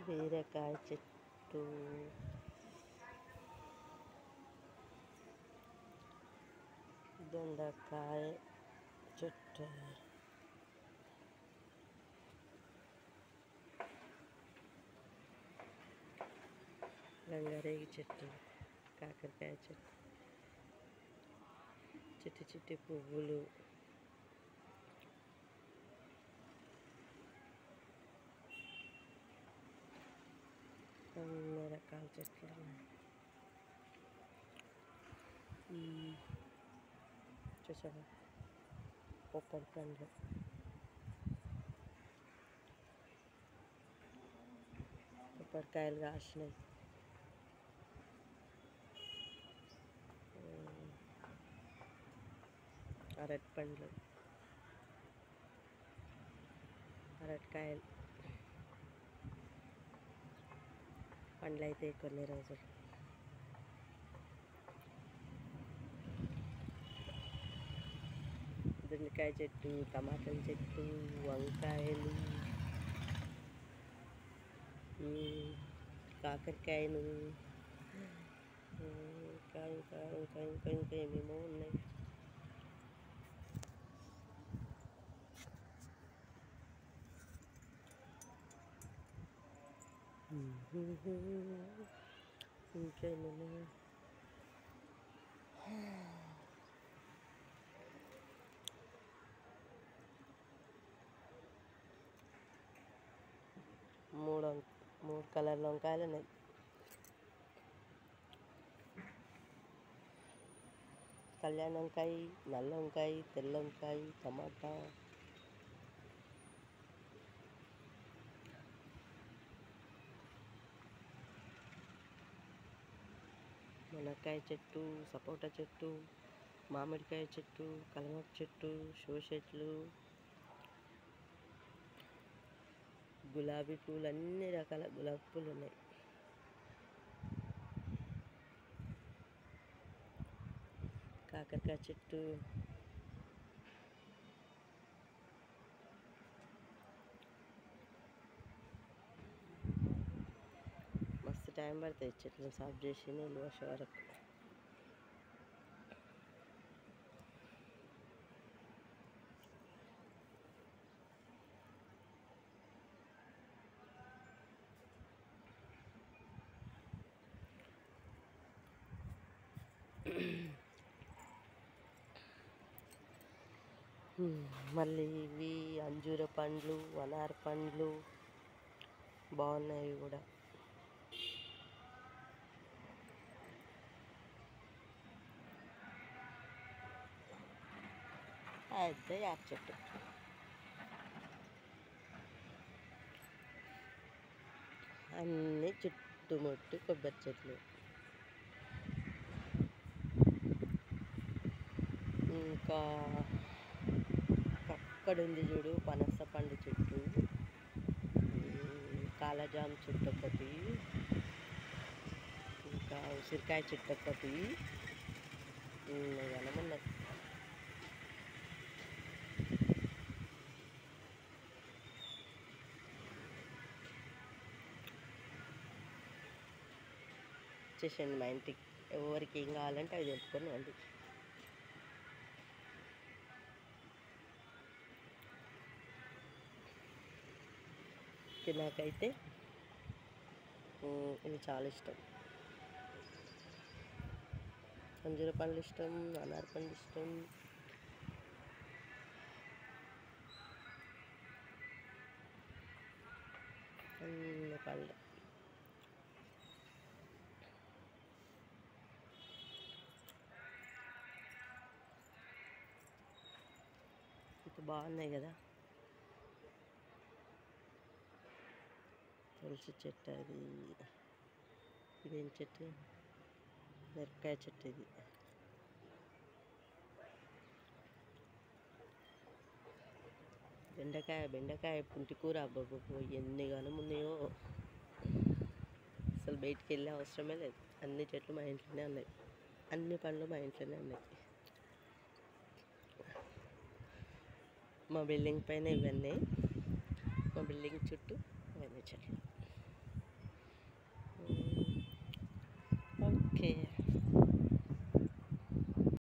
బీరకాయ చెట్టు దొండకాయ చెట్టు గంగారేగి చెట్టు కాకరకాయ చెట్టు చిట్టి చిట్టి పువ్వులు అన్ని రకాల చెట్లు ఉన్నాయి మ్మ్. చూసావా పొప్పడి పండ్లు పొప్పడికాయలు కాసినాయి మ్మ్. అరటి పండ్లు అరటికాయలు పండ్లు అయితే కొన్ని రోజులు దొండకాయ చెట్టు టమాటాల చెట్టు వంకాయలు మ్మ్, కాకరకాయలు మ్మ్, ఇంకా ఇంకా ఇంకా ఇంకా ఇంకా ఏమేమో ఉన్నాయి ఇంకేమన్నా మూడు వం- మూడు కలర్ల వంకాయలు ఉన్నాయి కళ్యాణ వంకాయ నల్ల వంకాయ తెల్ల వంకాయ టమాటా మునక్కాయ చెట్టు సపోటా చెట్టు మామిడికాయ చెట్టు కలమక చెట్టు షో చెట్లు గులాబీ పూలు అన్ని రకాల గులాబీ పూలు ఉన్నాయి కాకరకాయ చెట్టు మస్తు టైం పడుతుంది చెట్లు సాఫ్ చేసి నీళ్ళు పోసే వరకు హ్మ్, మళ్ళీ ఇవి అంజూర పండ్లు అనార పండ్లు బాగున్నాయి ఇవి కూడా అదే యాప్ చెట్టు అన్నీ చుట్టుముట్టు కొబ్బరి చెట్లు ఇంకా అక్కడ ఉంది చూడు పనస పండు చెట్టు ఉమ్, కాలజామ చెట్టు ఒకటి ఇంకా ఉసిరికాయ చెట్టు ఒకటి ఉన్నాయి ఉన్నాయి వచ్చేసండి మా ఇంటికి ఎవరికి ఏం కావాలంటే అవి తెంపుకొని వండి నాకైతే ఉమ్, ఇవి చాలా ఇష్టం అంజూర పండ్లు ఇష్టం అనార పండు ఇష్టం అన్ని పళ్ళు ఇంత బాగున్నాయి కదా తులసి చెట్టు అది ఇదేం చెట్టు మిరపకాయ చెట్టు ఇది బెండకాయ బెండకాయ పుంటి కూర అబ్బబ్బో ఎన్ని గనం ఉన్నాయో అసలు బయటికి వెళ్ళే అవసరమే లేదు అన్ని చెట్లు మా ఇంట్లోనే ఉన్నాయి అన్ని పండ్లు మా ఇంట్లోనే ఉన్నాయి మా బిల్డింగ్ పైన ఇవన్నీ మా బిల్డింగ్ చుట్టూ ఇవన్నీ చెట్లు షేర్